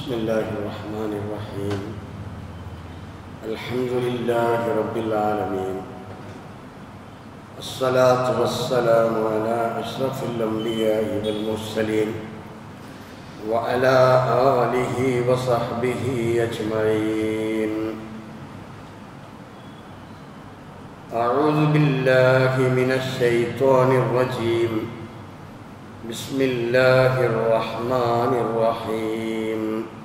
بسم الله الرحمن الرحيم الحمد لله رب العالمين الصلاة والسلام على أشرف الأنبياء والمرسلين وعلى آله وصحبه أجمعين أعوذ بالله من الشيطان الرجيم بسم الله الرحمن الرحيم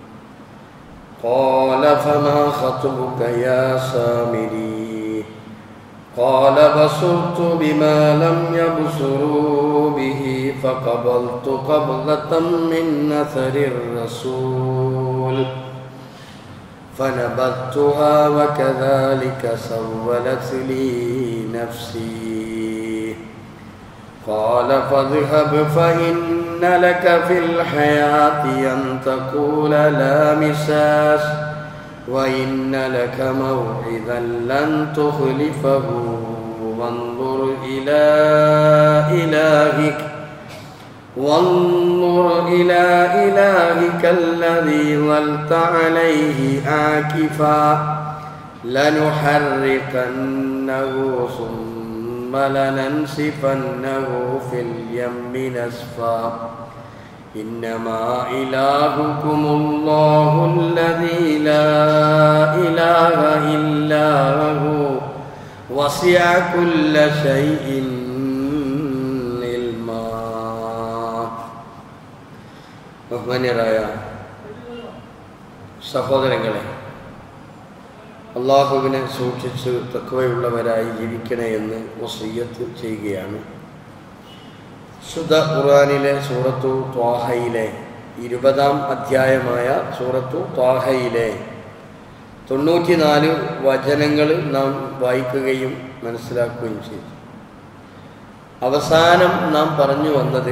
قال فما خطبك يا سامري قال بصرت بما لم يبصروا به فقبلت قبضة من أثر الرسول فنبذتها وكذلك سولت لي نفسي قال فاذهب فإن لك في الحياة أن تقول لا مساس وإن لك موعدا لن تخلفه وانظر إلى إلهك وانظر إلى إلهك الذي ظلت عليه عاكفا لنحرقنه ثم لننسفنه في اليم نسفا إنما إلهكم الله الذي لا إله إلا هو وسع كل شيء علما ബഹുമാന്യരായ സഹോദരങ്ങളെ അള്ളാഹുവിനെ സൂക്ഷിച്ച് തക്കവയുള്ളവരായി ജീവിക്കണേ എന്ന് വസീയത്ത് ചെയ്യുകയാണ് ശുദ്ധ ഖുർആാനിലെ സൂറത്തു ത്വാഹയിലെ ഇരുപതാം അധ്യായമായ സൂറത്തു ത്വാഹയിലെ തൊണ്ണൂറ്റിനാല് വചനങ്ങൾ നാം വായിക്കുകയും മനസ്സിലാക്കുകയും ചെയ്തു അവസാനം നാം പറഞ്ഞു വന്നത്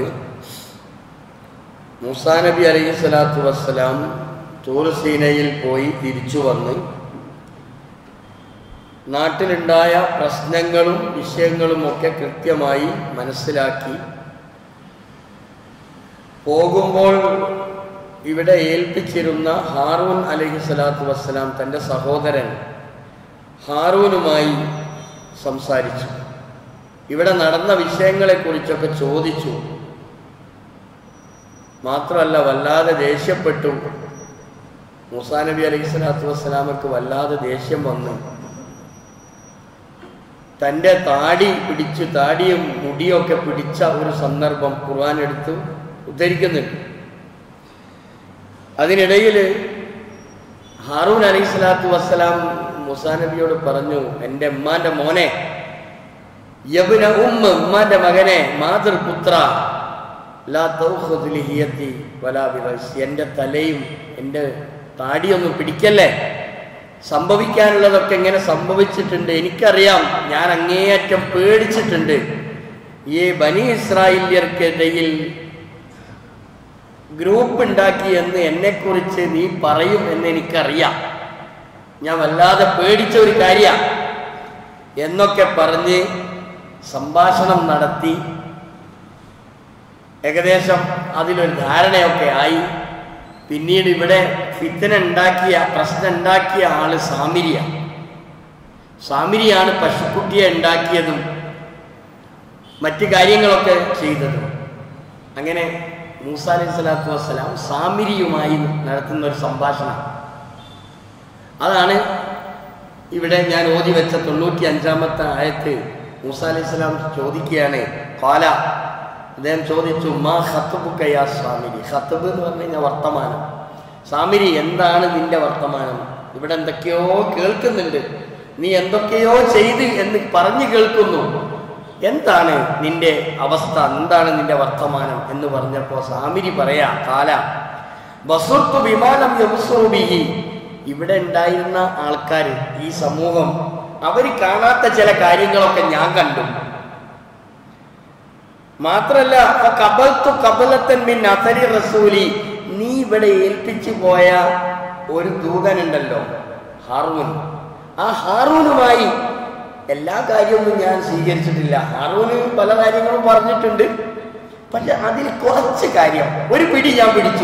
മൂസാ നബി അലൈഹി സ്വലാത്തു വസ്സലാം തൂർസീനയിൽ പോയി തിരിച്ചു വന്ന് നാട്ടിലുണ്ടായ പ്രശ്നങ്ങളും വിഷയങ്ങളും ഒക്കെ കൃത്യമായി മനസ്സിലാക്കി പോകുമ്പോൾ ഇവിടെ ഏൽപ്പിച്ചിരുന്ന ഹാറൂൻ അലഹി സ്വലാത്തു വസ്സലാം തൻ്റെ സഹോദരൻ ഹാറൂനുമായി സംസാരിച്ചു ഇവിടെ നടന്ന വിഷയങ്ങളെക്കുറിച്ചൊക്കെ ചോദിച്ചു മാത്രമല്ല വല്ലാതെ ദേഷ്യപ്പെട്ടു മൂസാ നബി അലൈഹി സ്വലാത്തു വസ്സലാമക്ക് വല്ലാതെ ദേഷ്യം വന്നു തൻ്റെ താടി പിടിച്ച് താടിയും മുടിയൊക്കെ പിടിച്ച ഒരു സന്ദർഭം ഖുർആൻ എടുത്ത് ഉദ്ധരിക്കുന്നുണ്ട് അതിനിടയിൽ ഹാറൂൻ അലൈഹി സ്വലാത്തു വസ്സലാം മുസാ നബിയോട് പറഞ്ഞു എൻ്റെ ഉമ്മാന്റെ മോനെ യബുന ഉമ്മ ഉമ്മാന്റെ മകനെ മാതൃപുത്ര ലാ തൗഹുദ്ലിഹിയത്തി വലാ ബിറസ് എൻ്റെ തലയും എൻ്റെ താടിയൊന്നും പിടിക്കല്ലേ സംഭവിക്കാനുള്ളതൊക്കെ എങ്ങനെ സംഭവിച്ചിട്ടുണ്ട് എനിക്കറിയാം ഞാൻ അങ്ങേയറ്റം പേടിച്ചിട്ടുണ്ട് ഈ ബനി ഇസ്രായേല്യർക്കിടയിൽ ഗ്രൂപ്പ് ഉണ്ടാക്കി എന്ന് എന്നെക്കുറിച്ച് നീ പറയും എന്ന് എനിക്കറിയാം ഞാൻ വല്ലാതെ പേടിച്ച ഒരു കാര്യ എന്നൊക്കെ പറഞ്ഞ് സംഭാഷണം നടത്തി ഏകദേശം അതിലൊരു ധാരണയൊക്കെ ആയി പിന്നീട് ഇവിടെ ഫിത്തന ഉണ്ടാക്കിയ പ്രശ്നം ഉണ്ടാക്കിയ ആള് സാമിരിയ സാമിരിയാണ് പശുക്കുട്ടിയെ ഉണ്ടാക്കിയതും മറ്റു കാര്യങ്ങളൊക്കെ ചെയ്തതും അങ്ങനെ മൂസ അലൈഹി സ്വലാത്തു വസ്സലാം സാമിരിയുമായി നടത്തുന്ന ഒരു സംഭാഷണം അതാണ് ഇവിടെ ഞാൻ ഓതി വെച്ച തൊണ്ണൂറ്റി അഞ്ചാമത്തെ ആയത്ത് മൂസ അലൈഹി സ്വലാം ചോദിക്കുകയാണ് കാല അദ്ദേഹം ചോദിച്ചു മാ ഹത്തുബുക്കയാ സ്വാമിരി ഹത്തുബ് എന്ന് പറഞ്ഞു കഴിഞ്ഞാൽ വർത്തമാനം സ്വാമിരി എന്താണ് നിന്റെ വർത്തമാനം ഇവിടെ എന്തൊക്കെയോ കേൾക്കുന്നുണ്ട് നീ എന്തൊക്കെയോ ചെയ്ത് എന്ന് പറഞ്ഞു കേൾക്കുന്നു എന്താണ് നിന്റെ അവസ്ഥ എന്താണ് നിന്റെ വർത്തമാനം എന്ന് പറഞ്ഞപ്പോൾ സാമിരി പറയാ കാല ബസുർത്തു വിമാനം യബുസൂബിഹി ഇവിടെ ഉണ്ടായിരുന്ന ആൾക്കാർ ഈ സമൂഹം അവർ കാണാത്ത ചില കാര്യങ്ങളൊക്കെ ഞാൻ കണ്ടു മാത്രല്ല കബൽത്തു കബലത്തൻ മിൻ അസരി റസൂലി നീ ഇവിടെ ഏൽപ്പിച്ചു പോയ ഒരു ദൂതനുണ്ടല്ലോ ഹാറൂൻ ആ ഹാറൂനുമായി എല്ലാ കാര്യമൊന്നും ഞാൻ സ്വീകരിച്ചിട്ടില്ല ഹാറൂന് പല കാര്യങ്ങളും പറഞ്ഞിട്ടുണ്ട് പക്ഷെ അതിൽ കുറച്ച് കാര്യം ഒരു പിടി ഞാൻ പിടിച്ചു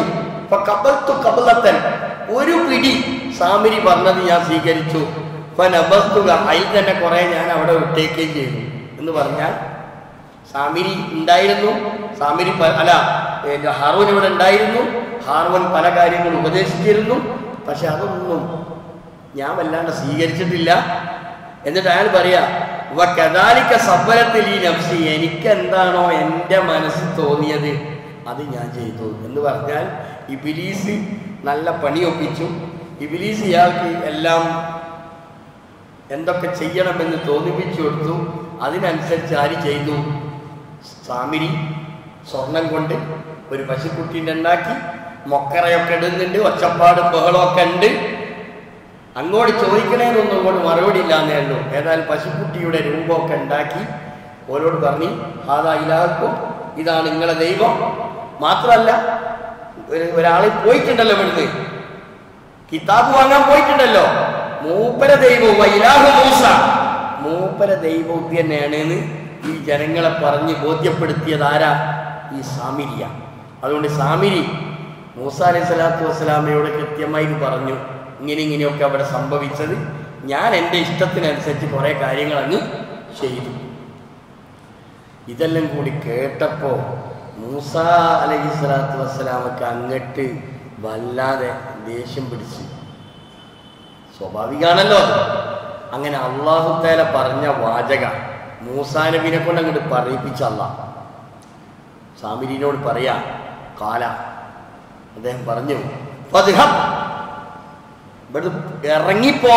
ഇപ്പൊ കബൽത്തു കബലത്തൻ ഒരു പിടി സാമിരി പറഞ്ഞത് ഞാൻ സ്വീകരിച്ചു ഇപ്പൊ നബസ്തുക അതിൽ തന്നെ കുറെ ഞാൻ അവിടെ വിട്ടേക്കുകയും ചെയ്തു എന്ന് പറഞ്ഞാൽ സാമിരി ഉണ്ടായിരുന്നു സാമിരി പ- അല്ല ഏ, ഹാറൂൻ ഇവിടെ ഉണ്ടായിരുന്നു ഹാർവൻ പല കാര്യങ്ങളും ഉപദേശിച്ചിരുന്നു പക്ഷെ അതൊന്നും ഞാൻ വല്ലാണ്ട് സ്വീകരിച്ചിട്ടില്ല എന്നിട്ട് അയാൾ പറയാ "വ കദാലിക സബ്ബലത്തിൽ ഈ നഫ്സി എനിക്ക് എന്താണോ എൻ്റെ മനസ്സിൽ തോന്നിയത് അത് ഞാൻ ചെയ്തു എന്ന് പറഞ്ഞാൽ ഇബിലീസ് നല്ല പണിയൊപ്പിച്ചു ഇബിലീസ് ഇയാൾക്ക് എല്ലാം എന്തൊക്കെ ചെയ്യണമെന്ന് തോന്നിപ്പിച്ചു കൊടുത്തു അതിനനുസരിച്ച് ആര് ചെയ്തു സാമിരി സ്വർണം കൊണ്ട് ഒരു പശുക്കുട്ടീൻ്റെ ഉണ്ടാക്കി മൊക്കറയൊക്കെ ഇടുന്നുണ്ട് ഒച്ചപ്പാടും ബഹളമൊക്കെ ഉണ്ട് അങ്ങോട്ട് ചോദിക്കണേന്നൊന്നും അങ്ങോട്ട് മറുപടി ഇല്ലാന്നേ ഉള്ളൂ ഏതായാലും പശുക്കുട്ടിയുടെ രൂപമൊക്കെ ഉണ്ടാക്കി ഓരോട് പറഞ്ഞു ഹാദാ ഇലാക്കും ഇതാണ് നിങ്ങളെ ദൈവം മാത്രമല്ല ഒരു ഒരാൾ പോയിട്ടുണ്ടല്ലോ ഇവിടുന്ന് കിതാബ് വാങ്ങാൻ പോയിട്ടുണ്ടല്ലോ മൂപ്പര ദൈവവും ഇലാഹു മൂസ മൂപ്പര ദൈവം ഇത് തന്നെയാണ് ഈ ജനങ്ങളെ പറഞ്ഞ് ബോധ്യപ്പെടുത്തിയത് ആരാ ഈ സാമിരിയ അതുകൊണ്ട് സാമിരി മൂസ അലൈഹി സ്വലാത്തു വസ്സലാമയോട് കൃത്യമായി പറഞ്ഞു ഇങ്ങനെ ഇങ്ങനെയൊക്കെ അവിടെ സംഭവിച്ചത് ഞാൻ എൻ്റെ ഇഷ്ടത്തിനനുസരിച്ച് കുറേ കാര്യങ്ങൾ അങ്ങ് ചെയ്തു ഇതെല്ലാം കൂടി കേട്ടപ്പോൾ മൂസ അലൈഹി സ്വലാത്തു വസ്സലാമക്ക് അങ്ങട്ട് വല്ലാതെ ദേഷ്യം പിടിച്ചു സ്വാഭാവികമാണല്ലോ അത്. അങ്ങനെ അള്ളാഹു തേല പറഞ്ഞ വാചക മൂസാ നബിനെ കൊണ്ട് അങ്ങോട്ട് പറയിപ്പിച്ചല്ല സാമിരിനോട് പറയാ കാല അദ്ദേഹം പറഞ്ഞു "ഫദ്ഹബ്." ഇവിടെ ഇറങ്ങിപ്പോ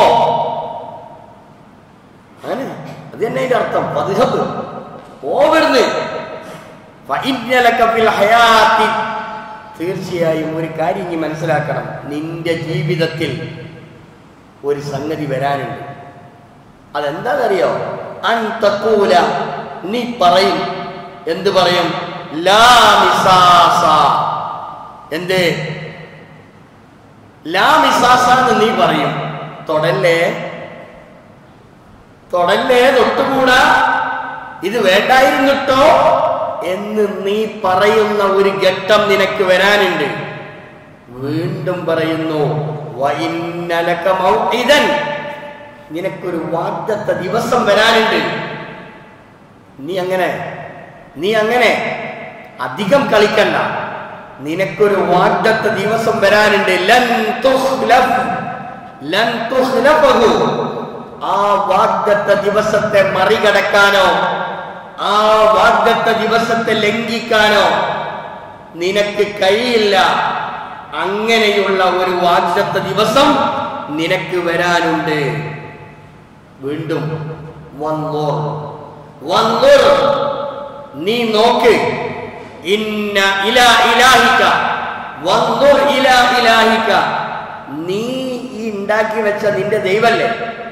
അങ്ങനെ അത് തന്നെ അതിന്റെ അർത്ഥം പതിഹബ് പോവരുന്ന് ഫഇന്നലക ഫിൽ ഹയാത്തി തീർച്ചയായും ഒരു കാര്യം നീ മനസ്സിലാക്കണം നിന്റെ ജീവിതത്തിൽ ഒരു സംഗതി വരാനുണ്ട് അതെന്താണെന്നറിയോ അൻ തക്കൂല നീ പറയും എന്ത് പറയും ലാ മിസാസ എന്ത് ലാ മിസാസ എന്ന് നീ പറയും തൊടല്ലേ തൊടല്ലേ തൊട്ടുകൂടാ ഇത് വേണ്ടായിരുന്നിട്ടോ എന്ന് നീ പറയുന്ന ഒരു ഘട്ടം നിനക്ക് വരാനുണ്ട് വീണ്ടും പറയുന്നു വൈന്നലക മൗഇദൻ നിനക്കൊരു വാഗ്ദത്ത ദിവസം വരാനുണ്ട് നീ അങ്ങനെ നീ അങ്ങനെ അധികം കളിക്കണ്ട നിനക്കൊരു വാഗ്ദത്ത ദിവസം വരാനുണ്ട് ലൻ തുഖ്ലഫ് ലൻ തുഖ്ലഫഹു ആ വാഗ്ദത്ത ദിവസത്തെ മറികടക്കാനോ ആ വാഗ്ദത്ത ദിവസത്തെ ലംഘിക്കാനോ നിനക്ക് കഴിയില്ല അങ്ങനെയുള്ള ഒരു വാഗ്ദത്ത ദിവസം നിനക്ക് വരാനുണ്ട് വീണ്ടും വന്നോർ വന്നോർ നീ നോക്ക് ഇന്ന ഇലാ ഇലാഹിക വന്നോർ ഇലാ ഇലാഹിക നീ ഈ ഉണ്ടാക്കി വെച്ച നിന്റെ ദൈവല്ലേ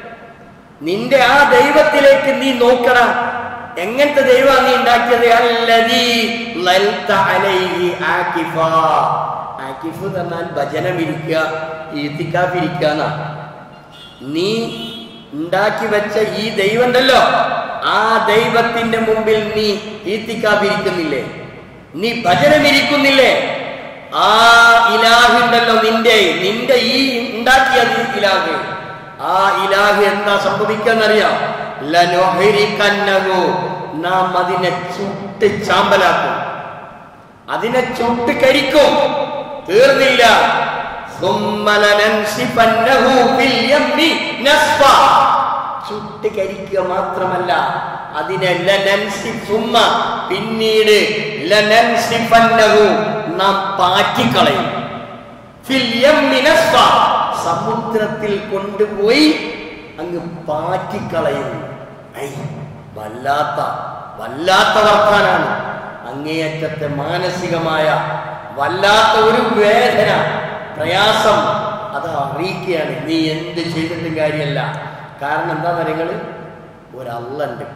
നിന്റെ ആ ദൈവത്തിലേക്ക് നീ നോക്കണം എങ്ങനത്തെ ദൈവം നീ ഉണ്ടാക്കിയത് അല്ലദീ ലൽത അലൈഹി ആകിഫ ആകിഫ് എന്ന് പറഞ്ഞാൽ ഭജനമിരിക്കുക ഈത്തിക്കാപ്പിരിക്കുക എന്നാ നീ ഉണ്ടാക്കി വെച്ച ഈ ദൈവം ഉണ്ടല്ലോ ആ ദൈവത്തിന്റെ മുമ്പിൽ നീ ഈത്തിക്കാപ്പിരിക്കുന്നില്ലേ നീ ഭജനമിരിക്കുന്നില്ലേ ആ ഇലാഹുണ്ടല്ലോ നിന്റെ നിന്റെ ഈ ഉണ്ടാക്കിയ ഇലാഹ് ആ ഇലാഹ് എന്താ സംഭവിക്കാന്നറിയാം ലനോഹരിക്കന്നഹു നാം അതിനെ ചുട്ട് ചാമ്പലാക്കും അതിനെ ചുട്ട് കരിക്കും തീർന്നില്ല ثم لننسفنه في اليم نسفا. ചുട്ട് കരിക്കുക മാത്രമല്ല അതിനെ ലനൻസി സുമ്മ പിന്നീട് ലനൻസിഫന്നഹു നാം പാറ്റിക്കളയും ഫിൽ യമ്മി നസ്ഫ. സമുദ്രത്തിൽ കൊണ്ടുപോയി അങ്ങ് പാറ്റിക്കളയും ഐ വല്ലാത്ത വല്ലാത്ത വർത്താനാണ് അങ്ങേയറ്റത്തെ മാനസികമായ വല്ലാത്ത ഒരു വേദന പ്രയാസം അത് അറിയിക്കുകയാണ് നീ എന്ത് ചെയ്തിട്ടും കാര്യമല്ല കാരണം എന്താ നിങ്ങൾ ഒരല്ലുണ്ട്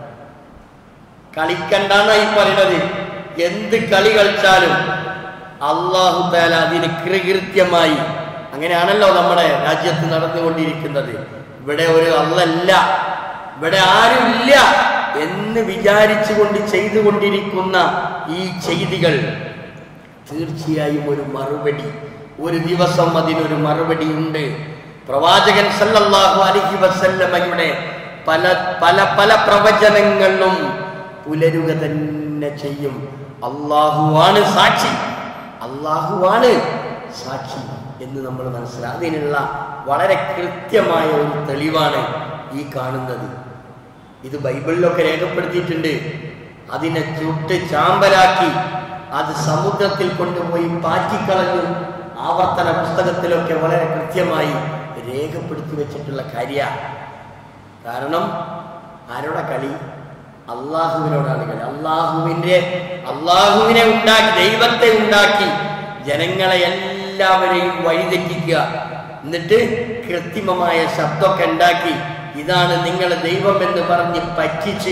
കളിക്കണ്ടെന്നാ ഈ പറയുന്നത് എന്ത് കളി കളിച്ചാലും അള്ളാഹു താല അതിന് കൃകൃത്യമായി അങ്ങനെയാണല്ലോ നമ്മുടെ രാജ്യത്ത് നടന്നുകൊണ്ടിരിക്കുന്നത് ഇവിടെ ഒരു അല്ലല്ല ഇവിടെ ആരുമില്ല എന്ന് വിചാരിച്ചുകൊണ്ട് ചെയ്തുകൊണ്ടിരിക്കുന്ന ഈ ചെയ്തികൾ തീർച്ചയായും ഒരു മറുപടി ഒരു ദിവസം അതിനൊരു മറുപടി ഉണ്ട് പ്രവാചകൻ സല്ലല്ലാഹു അലൈഹി വസല്ലമയുടെ പല പല പല പ്രവചനങ്ങളും പുലരുക തന്നെ ചെയ്യും അള്ളാഹുവാണ് സാക്ഷി അള്ളാഹുവാണ് സാക്ഷി എന്ന് നമ്മൾ മനസ്സിലാക്കുക അതിനുള്ള വളരെ കൃത്യമായ ഒരു തെളിവാണ് ഈ കാണുന്നത് ഇത് ബൈബിളിലൊക്കെ രേഖപ്പെടുത്തിയിട്ടുണ്ട് അതിനെ ചുട്ട് ചാമ്പലാക്കി അത് സമുദ്രത്തിൽ കൊണ്ടുപോയി പാറ്റിക്കളഞ്ഞു ആവർത്തന പുസ്തകത്തിലൊക്കെ വളരെ കൃത്യമായി രേഖപ്പെടുത്തി വെച്ചിട്ടുള്ള കാര്യ കാരണം ആരോടെ കളി അള്ളാഹുവിനോടാണ് കളി അള്ളാഹുവിന്റെ അള്ളാഹുവിനെ ഉണ്ടാക്കി ദൈവത്തെ ഉണ്ടാക്കി ജനങ്ങളെ എല്ലാവരെയും വഴിതെറ്റിക്കുക എന്നിട്ട് കൃത്രിമമായ ശബ്ദമൊക്കെ ഉണ്ടാക്കി ഇതാണ് നിങ്ങളെ ദൈവം എന്ന് പറഞ്ഞ് പറ്റിച്ച്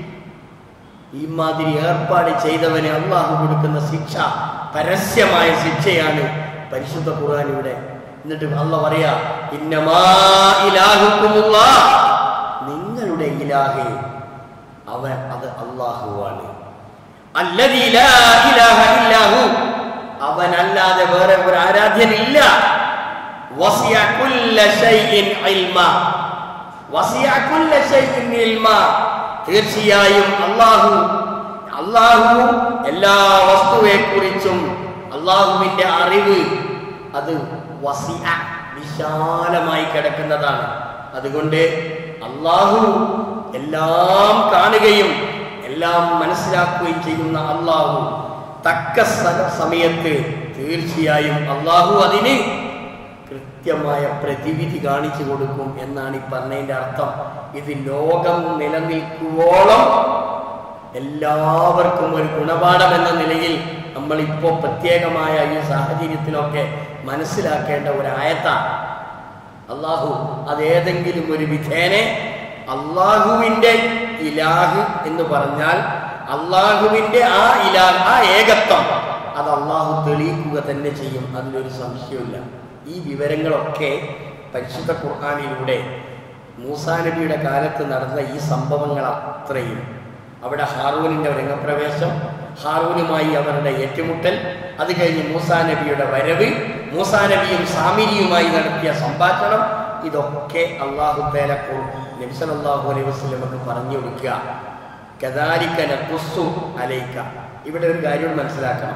ഈ മാതിരി ഏർപ്പാട് ചെയ്തവന് അള്ളാഹു കൊടുക്കുന്ന ശിക്ഷ പരസ്യമായ ശിക്ഷയാണ് പരിശുദ്ധ ഖുർആൻ ഇവിടെ എന്നിട്ട് അള്ള പറയാ ഇന്നമാ ഇലാഹുക്കുമുല്ലാ നിങ്ങളുടെ ഇലാഹെ അവൻ അത് അള്ളാഹുവാണ് അല്ലദീ ലാ ഇലാഹ ഇല്ലാഹു അവനല്ലാതെ വേറെ ഒരു ആരാധ്യനില്ല വസിയ കുല്ല ശൈഇൻ ഇൽമ വസിയ കുല്ല ശൈഇൻ ഇൽമ തീർച്ചയായും അള്ളാഹു അള്ളാഹു എല്ലാ വസ്തുവെ കുറിച്ചും അള്ളാഹുവിന്റെ അറിവ് അത് വസിയ വിശാലമായി കിടക്കുന്നതാണ് അതുകൊണ്ട് അള്ളാഹു എല്ലാം കാണുകയും എല്ലാം മനസ്സിലാക്കുകയും ചെയ്യുന്ന അള്ളാഹു തക്ക സ- സമയത്ത് തീർച്ചയായും അള്ളാഹു അതിന് കൃത്യമായ പ്രതിവിധി കാണിച്ചു കൊടുക്കും എന്നാണ് ഈ പറഞ്ഞതിന്റെ അർത്ഥം ഇത് ലോകം നിലനിൽക്കുവോളം എല്ലാവർക്കും ഒരു ഗുണപാഠം എന്ന നിലയിൽ നമ്മൾ ഇപ്പോൾ പ്രത്യേകമായ ഈ സാഹചര്യത്തിലൊക്കെ മനസ്സിലാക്കേണ്ട ഒരു ആയത്താണ് അള്ളാഹു അതേതെങ്കിലും ഒരു വിധേനെ അള്ളാഹുവിന്റെ ഇലാഹ് എന്ന് പറഞ്ഞാൽ അള്ളാഹുവിന്റെ ആ ഇലാ ആ ഏകത്വം അത് അള്ളാഹു തെളിയിക്കുക തന്നെ ചെയ്യും അതിലൊരു സംശയമില്ല ഈ വിവരങ്ങളൊക്കെ പരിശുദ്ധ ഖുർആാനിലൂടെ മൂസാ നബിയുടെ കാലത്ത് നടന്ന ഈ സംഭവങ്ങൾ അത്രയും അവിടെ ഹാറൂനിന്റെ രംഗപ്രവേശം ഹാറൂനുമായി അവരുടെ ഏറ്റുമുട്ടൽ അത് കഴിഞ്ഞ് മൂസാ നബിയുടെ വരവ് മൂസാ നബിയും സാമിരിയുമായി നടത്തിയ സംഭാഷണം ഇതൊക്കെ അള്ളാഹു തേലപ്പോൾ നബ്സലാഹു അലൈഹി വസ്ലമക്ക് പറഞ്ഞു കൊടുക്കുക കദാലിക്ക നഖുസ്സു അലൈക്ക ഇവിടെ ഒരു കാര്യം മനസ്സിലാക്കണം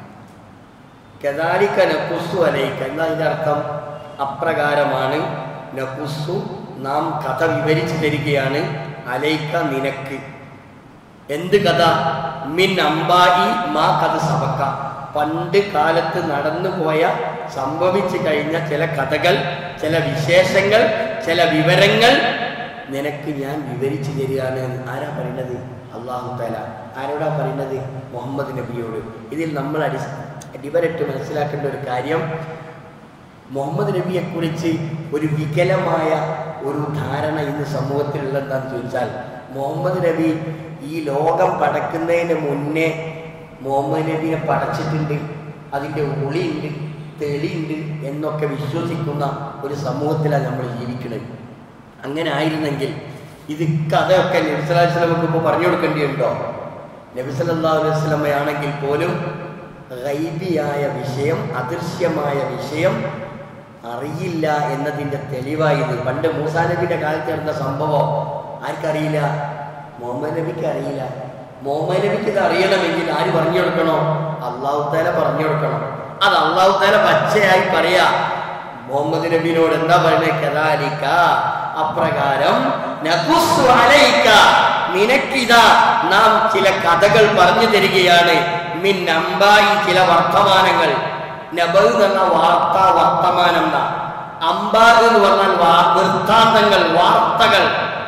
കദാലിക്ക നഖുസ്സു അലൈക്ക എന്താ ഇതിന്റെ അർത്ഥം അപ്രകാരമാണ് നഖുസ്സു നാം കഥ വിവരിച്ചു തരികയാണ് അലൈക്ക നിനക്ക് എന്ത് കഥ മിൻ അമ്പായി മാ കഥ സബക്ക പണ്ട് കാലത്ത് നടന്നു പോയ സംഭവിച്ചു കഴിഞ്ഞ ചില കഥകൾ ചില വിശേഷങ്ങൾ ചില വിവരങ്ങൾ നിനക്ക് ഞാൻ വിവരിച്ചു തരികയാണ് എന്ന് ആരാ പറയുന്നത് അള്ളാഹു താല ആരോടാ പറയുന്നത് മുഹമ്മദ് നബിയോട് ഇതിൽ നമ്മൾ അടി അടിവരട്ട് മനസ്സിലാക്കേണ്ട ഒരു കാര്യം മുഹമ്മദ് നബിയെ കുറിച്ച് ഒരു വികലമായ ഒരു ധാരണ ഇന്ന് സമൂഹത്തിലുള്ള എന്താന്ന് ചോദിച്ചാൽ മുഹമ്മദ് നബി ഈ ലോകം പടക്കുന്നതിന് മുന്നേ മുഹമ്മദ് നബിയെ പടച്ചിട്ടുണ്ട് അതിൻ്റെ ഒളിയുണ്ട് തെളിയുണ്ട് എന്നൊക്കെ വിശ്വസിക്കുന്ന ഒരു സമൂഹത്തിലാണ് നമ്മൾ ജീവിക്കുന്നത് അങ്ങനെ ആയിരുന്നെങ്കിൽ ഇത് കഥയൊക്കെ നബിസ്വലാസ്ലമക്ക് ഇപ്പോൾ പറഞ്ഞു കൊടുക്കേണ്ടിയുണ്ടോ നബിസല്ലാ അലൈഹി സ്വലമയാണെങ്കിൽ പോലും ഗൈബിയായ വിഷയം അദൃശ്യമായ വിഷയം അറിയില്ല എന്നതിൻ്റെ തെളിവായത് പണ്ട് മൂസാ നബിയുടെ കാലത്ത് നടന്ന സംഭവം ആർക്കറിയില്ല മുഹമ്മദ് നബിക്ക് അറിയില്ല മുഹമ്മദ് നബിക്ക് ഇത് അറിയണമെങ്കിൽ ആര് പറഞ്ഞു കൊടുക്കണോ അള്ളാഹു താല പറഞ്ഞു കൊടുക്കണം അത് അള്ളാഹു താല പച്ചയായി പറയാ മുഹമ്മദ് നബിനോട് എന്താ പറയുന്നത് കദാലിക്ക അപ്രകാരം നഖുസ്സു അലൈക നിനക്കിതാ നാം ചില കഥകൾ പറഞ്ഞു തരികയാണ് മിൻ അമ്പായി ചില വർത്തമാനങ്ങൾ നബ് എന്ന് പറഞ്ഞ വാർത്ത വർത്തമാനം എന്നാ അമ്പാ എന്ന് പറഞ്ഞാൽ വാ- വൃത്താന്തങ്ങൾ വാർത്തകൾ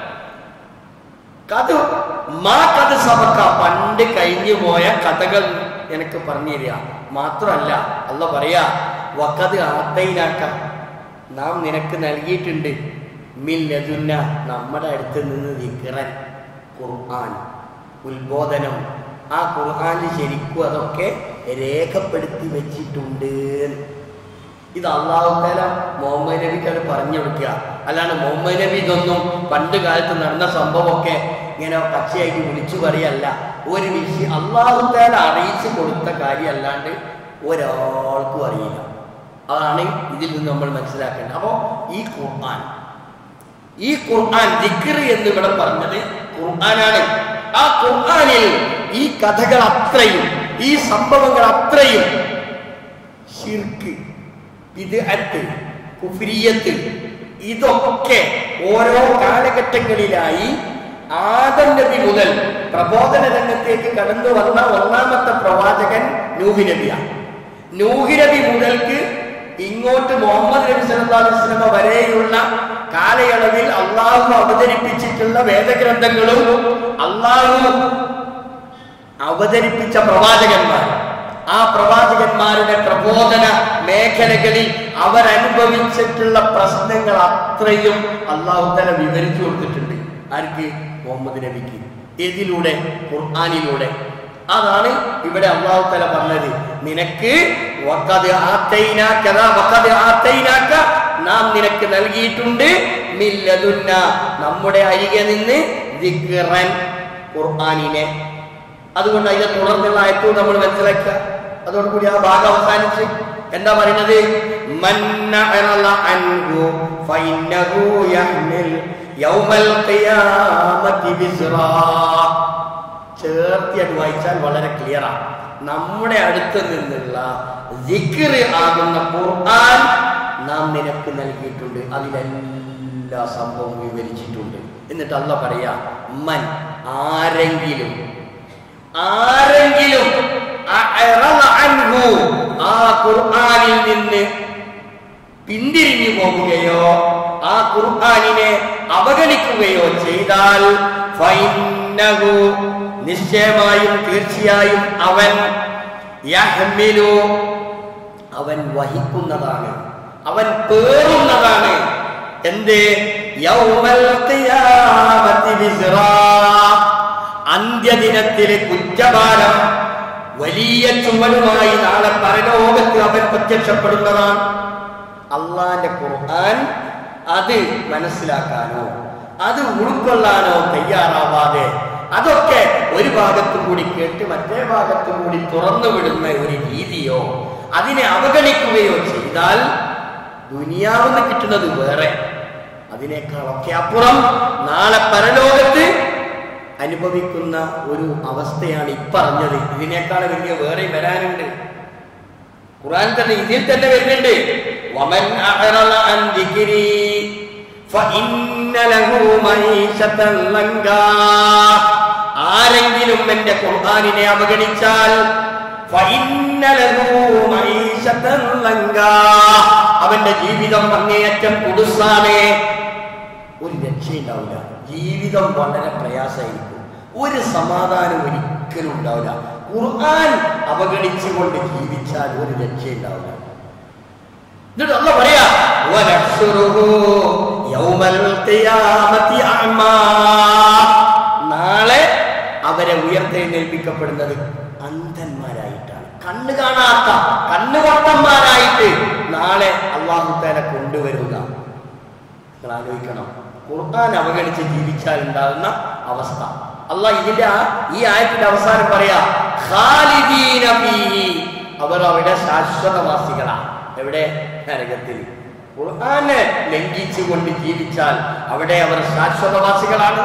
കഥ മാ കഥ സഭക്ക പണ്ട് കഴിഞ്ഞു പോയ കഥകൾ എനിക്ക് പറഞ്ഞു തരിക മാത്രമല്ല അല്ല പറയാ വക്കത് ആത്തയിലാക്ക നാം നിനക്ക് നൽകിയിട്ടുണ്ട് മില്ലതുന്ന നമ്മുടെ അടുത്ത് നിന്ന് ദിക്റൻ ഖുർആൻ ഉത്ബോധനം ആ ഖുർആനിൽ ശരിക്കും അതൊക്കെ രേഖപ്പെടുത്തി വെച്ചിട്ടുണ്ട് ഇത് അള്ളാഹുത്താല മുഹമ്മദ് നബിക്കാണ് പറഞ്ഞു കൊടുക്കുക അല്ലാണ്ട് മുഹമ്മദ് നബി ഇതൊന്നും പണ്ട് കാലത്ത് നടന്ന സംഭവമൊക്കെ ഇങ്ങനെ പച്ചയായിട്ട് വിളിച്ചു പറയല്ല ഒരു വിഷയം അള്ളാഹുത്താല അറിയിച്ചു കൊടുത്ത കാര്യം അല്ലാണ്ട് ഒരാൾക്കും അറിയില്ല അതാണ് ഇതിൽ നിന്ന് നമ്മൾ മനസ്സിലാക്കേണ്ടത് അപ്പോൾ ഈ ഖുർആൻ ഈ ഖുർആൻ ദിക്ർ എന്ന് ഇവിടെ പറഞ്ഞത് ഖുർആനാണ് ആ ഖുർആനിൽ ഈ കഥകൾ അത്രയും ഈ സംഭവങ്ങൾ അത്രയും ഷിർക്ക് ബിദ്അത്ത് കുഫ്രിയത്ത് ഇതൊക്കെ ഓരോ കാലഘട്ടങ്ങളിലായി ആദം നബി മുതൽ പ്രബോധന രംഗത്തേക്ക് കടന്നു വന്ന ഒന്നാമത്തെ പ്രവാചകൻ നൂഹി നബിയാണ് നൂഹി നബി മുതൽക്ക് ഇങ്ങോട്ട് മുഹമ്മദ് നബി സല്ലല്ലാഹു അലൈഹി വസല്ലമ വരെയുള്ള കാലയളവിൽ അള്ളാഹു അവതരിപ്പിച്ചിട്ടുള്ള വേദഗ്രന്ഥങ്ങളും അള്ളാഹു അവതരിപ്പിച്ച പ്രവാചകന്മാർ ആ പ്രവാചകന്മാരുടെ പ്രബോധന മേഖലകളിൽ അവരനുഭവിച്ചിട്ടുള്ള പ്രശ്നങ്ങൾ അത്രയും അള്ളാഹു തല വിവരിച്ചു കൊടുത്തിട്ടുണ്ട് ആർക്ക് മുഹമ്മദ് നബിക്ക് ഇതിലൂടെ ഖുർആാനിലൂടെ അതാണ് ഇവിടെ അള്ളാഹു തല പറഞ്ഞത് നിനക്ക് വഖദ് ആത്തൈനാക ദാ വഖദ് ആത്തൈനാക നാം നിനക്ക് നൽകിയിട്ടുണ്ട് മില്ലതുന്ന നമ്മുടെ അരികെ നിന്ന് ദിക്റൻ ഖുർആനിനെ അതുകൊണ്ട് അതിന്റെ തുടർന്നുള്ള ആയത്തും നമ്മൾ മനസ്സിലാക്കുക അതോടുകൂടി ആ ഭാഗം അവസാനിച്ച് എന്താ പറയുന്നത് മന്ന അറള അൻഹു ഫഇന്നഹു യഹ്മിൽ യൗമൽ ഖിയാമത്തി ബിസ്റാ ചേർത്തി അത് വായിച്ചാൽ വളരെ ക്ലിയറാണ് നമ്മുടെ അടുത്ത് നിന്നുള്ള ദിക്ർ ആകുന്ന ഖുർആൻ നാം നിനക്ക് നൽകിയിട്ടുണ്ട് അതിലെല്ലാ സംഭവവും വിവരിച്ചിട്ടുണ്ട് എന്നിട്ട് അല്ല പറയാ മൻ ആരെങ്കിലും ആരെങ്കിലും അഅറള അൻഹു ആ ഖുർആനിൽ നിന്ന് പിന്തിരിഞ്ഞു പോകുകയോ ആ ഖുർആനിനെ അവഗണിക്കുകയോ ചെയ്താൽ ഫൈന്നഹു നിശ്ചയമായും തീർച്ചയായും അവൻ യഹ്മിലു അവൻ വഹിക്കുന്നതാണ് അവൻ പേറുന്നതാണ് എന്ത് യൗമൽ ഖിയാമത്തി ബിസ്റാ അന്ത്യദിനത്തിലെ കുറ്റഭാരം വലിയ ചുമലുമായി നാളെ പരലോകത്ത് അവൻ പ്രത്യക്ഷപ്പെടുന്നതാണ് അള്ളാന്റെ ഖുർആൻ അത് മനസ്സിലാക്കാനോ അത് ഉൾക്കൊള്ളാനോ തയ്യാറാവാതെ അതൊക്കെ ഒരു ഭാഗത്തു കൂടി കേട്ട് മറ്റേ ഭാഗത്തു കൂടി തുറന്നു വിടുന്ന ഒരു രീതിയോ അതിനെ അവഗണിക്കുകയോ ചെയ്താൽ ദുനിയാവെന്ന് കിട്ടുന്നത് വേറെ അതിനേക്കാളൊക്കെ അപ്പുറം നാളെ പരലോകത്ത് അനുഭവിക്കുന്ന ഒരു അവസ്ഥയാണ് ഇപ്പറഞ്ഞത് ഇതിനേക്കാൾ വലിയ വേറെ വരാനുണ്ട് ഖുർആൻ തന്നെ ഇതിൽ തന്നെ വരുന്നുണ്ട് വമൻ അഅറള അൻ ദിക്രി ഫഇന്ന ലഹു മഈശതൻ ലങ്കാ ആരെങ്കിലും എന്റെ ഖുർആനിനെ അവഗണിച്ചാൽ ഫഇന്ന ലഹു മഈശതൻ ലങ്കാ അവന്റെ ജീവിതം അങ്ങേയറ്റം കുടുസാണ് ഒരു രക്ഷയുണ്ടാവില്ല ജീവിതം വളരെ പ്രയാസമായിരിക്കും ഒരു സമാധാനം ഒരിക്കലും ഉണ്ടാവില്ല ഖുർആൻ അവഗണിച്ചുകൊണ്ട് ജീവിച്ചാൽ ഒരു രക്ഷയുണ്ടാവില്ല എന്നിട്ട് അല്ല പറയാ "വനഹ്ശുറുഹു യൗമൽ ഖിയാമത്തി അഅ്മാ." നാളെ അവരെ ഉയർത്തെഴുന്നേൽപ്പിക്കപ്പെടുന്നത് അന്ധന്മാരായിട്ടാണ് കണ്ണ് കാണാത്ത കണ്ണുകൊട്ടന്മാരായിട്ട് നാളെ അള്ളാഹു തല കൊണ്ടുവരുക നിങ്ങൾ ആലോചിക്കണം ഖുർആൻ അവഗണിച്ച് ജീവിച്ചാൽ ഉണ്ടാകുന്ന അവസ്ഥ അല്ല ഇതിന്റെ ആ- ഈ ആയത്തിന്റെ അവസാനം പറയാ "ഖാലിദീന ഫീഹി." അവർ അവിടെ ശാശ്വതവാസികളാണ് എവിടെ നരകത്തിൽ ഖുർആനെ ലംഘിച്ചുകൊണ്ട് ജീവിച്ചാൽ അവിടെ അവർ ശാശ്വതവാസികളാണ്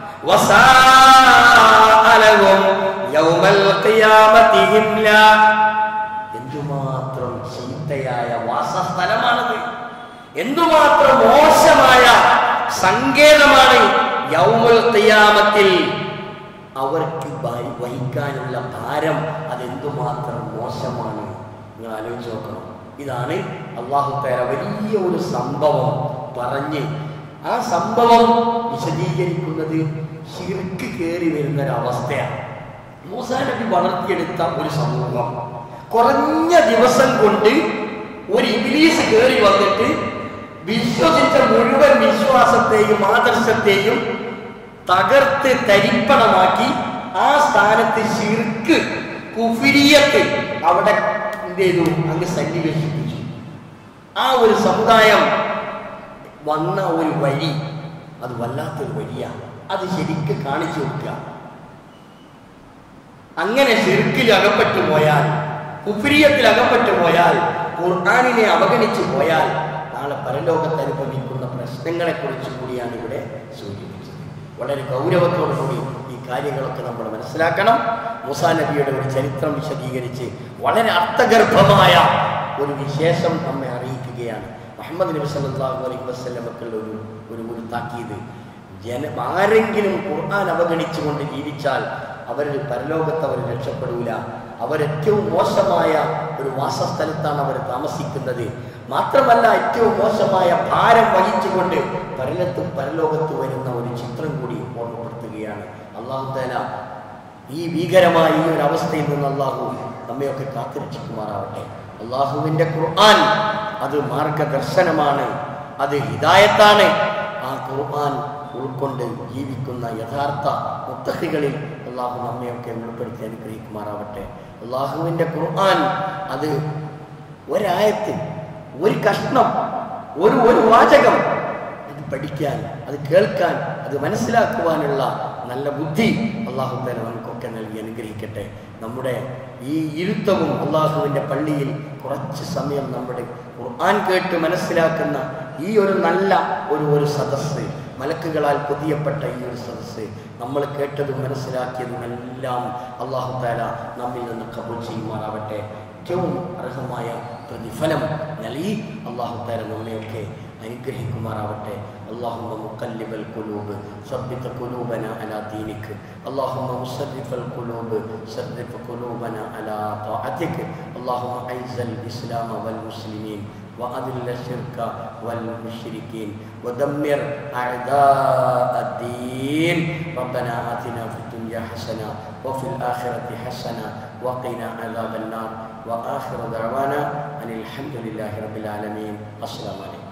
വസാഅലഹും യൗമൽ ഖിയാമത്തി ഹിംല. എന്തുമാത്രം ചീത്തയായ വാസസ്ഥലമാണത് എന്തുമാത്രം മോശമായ സങ്കേതമാണ് യൗമുൽ ഖിയാമത്തിൽ അവർക്ക് വഹി- വഹിക്കാനുള്ള ഭാരം അതെന്തുമാത്രം മോശമാണ് നിങ്ങൾ ആലോചിച്ച് നോക്കണം ഇതാണ് അള്ളാഹു തേര വലിയ ഒരു സംഭവം പറഞ്ഞ് ആ സംഭവം വിശദീകരിക്കുന്നത് ശിർക്ക് കയറി വരുന്ന ഒരു അവസ്ഥയാണ് മൂസാ നബി വളർത്തിയെടുത്ത ഒരു സമൂഹം കുറഞ്ഞ ദിവസം കൊണ്ട് ഒരു ഇംഗ്ലീഷ് കയറി വന്നിട്ട് വിശ്വസിച്ച മുഴുവൻ വിശ്വാസത്തെയും ആദർശത്തെയും തകർത്ത് തരിപ്പണമാക്കി ആ സ്ഥാനത്ത് ശിർക്ക് കുഫിരിയത്ത് അവിടെ എന്ത് ചെയ്തു അങ്ങ് സന്നിവേശിപ്പിച്ചു ആ ഒരു സമുദായം വന്ന ഒരു വഴി അത് വല്ലാത്തൊരു വഴിയാണ് അത് ശരിക്ക് കാണിച്ചു കൊടുക്കുക അങ്ങനെ ഷിർക്കിൽ അകപ്പെട്ടു പോയാൽ കുഫിരിയത്തിൽ അകപ്പെട്ടു പോയാൽ ഖുർആാനിനെ അവഗണിച്ചു പോയാൽ നാളെ പരലോകത്ത് അനുഭവിക്കുന്ന പ്രശ്നങ്ങളെ കുറിച്ച് കൂടിയാണ് ഇവിടെ സൂചിപ്പിച്ചത് വളരെ ഗൗരവത്തോടു കൂടി ഈ കാര്യങ്ങളൊക്കെ നമ്മൾ മനസ്സിലാക്കണം മൂസാ നബിയുടെ ഒരു ചരിത്രം വിശദീകരിച്ച് വളരെ അർത്ഥഗർഭമായ ഒരു വിശേഷം നമ്മെ അറിയിക്കുകയാണ് മുഹമ്മദ് നബി സല്ലല്ലാഹു അലൈഹി വസല്ലമക്കുള്ള ഒരു ഒരു ഒരു താക്കീത് ജന ആരെങ്കിലും ഖുർആൻ അവഗണിച്ചുകൊണ്ട് ജീവിച്ചാൽ അവർ പരലോകത്ത് അവർ രക്ഷപ്പെടൂല അവരേറ്റവും മോശമായ ഒരു വാസസ്ഥലത്താണ് അവർ താമസിക്കുന്നത് മാത്രമല്ല ഏറ്റവും മോശമായ ഭാരം വഹിച്ചുകൊണ്ട് പരലത്തും പരലോകത്ത് വരുന്ന ഒരു ചിത്രം കൂടി ഓർമ്മപ്പെടുത്തുകയാണ് അള്ളാഹു തല ഈ ഭീകരമായ ഈ ഒരു അവസ്ഥയിൽ നിന്ന് അള്ളാഹു നമ്മയൊക്കെ കാത്തുരക്ഷിക്കുമാറാവട്ടെ അള്ളാഹുവിൻ്റെ ഖുർആൻ അത് മാർഗദർശനമാണ് അത് ഹിദായത്താണ് ആ ഖുർആൻ ഉൾക്കൊണ്ട് ജീവിക്കുന്ന യഥാർത്ഥ മുത്തഹികളിൽ അള്ളാഹു നമ്മയൊക്കെ ഉൾപ്പെടുത്തി അനുഗ്രഹിക്കുമാറാവട്ടെ അള്ളാഹുവിൻ്റെ ഖുർആൻ അത് ഒരായത്തിൽ ഒരു കഷ്ണം ഒരു ഒരു വാചകം അത് പഠിക്കാൻ അത് കേൾക്കാൻ അത് മനസ്സിലാക്കുവാനുള്ള നല്ല ബുദ്ധി അള്ളാഹു തന്നെ നമുക്കൊക്കെ നൽകി അനുഗ്രഹിക്കട്ടെ നമ്മുടെ ഈ ഇരുത്തവും അള്ളാഹുവിൻ്റെ പള്ളിയിൽ കുറച്ച് സമയം നമ്മുടെ ഖുർആൻ കേട്ട് മനസ്സിലാക്കുന്ന ഈ ഒരു നല്ല ഒരു ഒരു സദസ്സ് മലക്കുകളാൽ പൊതിയപ്പെട്ട ഈ ഒരു സദസ്സ് നമ്മൾ കേട്ടതും മനസ്സിലാക്കിയതും എല്ലാം അള്ളാഹു താല നമ്മിൽ നിന്ന് കബൂൾ ചെയ്യുമാറാവട്ടെ ഏറ്റവും അർഹമായ പ്രതിഫലം നൽകി അള്ളാഹു താല നമ്മയൊക്കെ അനുഗ്രഹിക്കുമാറാവട്ടെ اللهم مقلب القلوب ثبت قلوبنا على دينك اللهم مصرف القلوب صرف قلوبنا على طاعتك اللهم اعز الاسلام والمسلمين واذل الشرك والمشركين ودمر اعداء الدين ربنا اتنا في الدنيا حسنه وفي الاخره حسنه وقنا عذاب النار واخر دعوانا ان الحمد لله رب العالمين السلام عليكم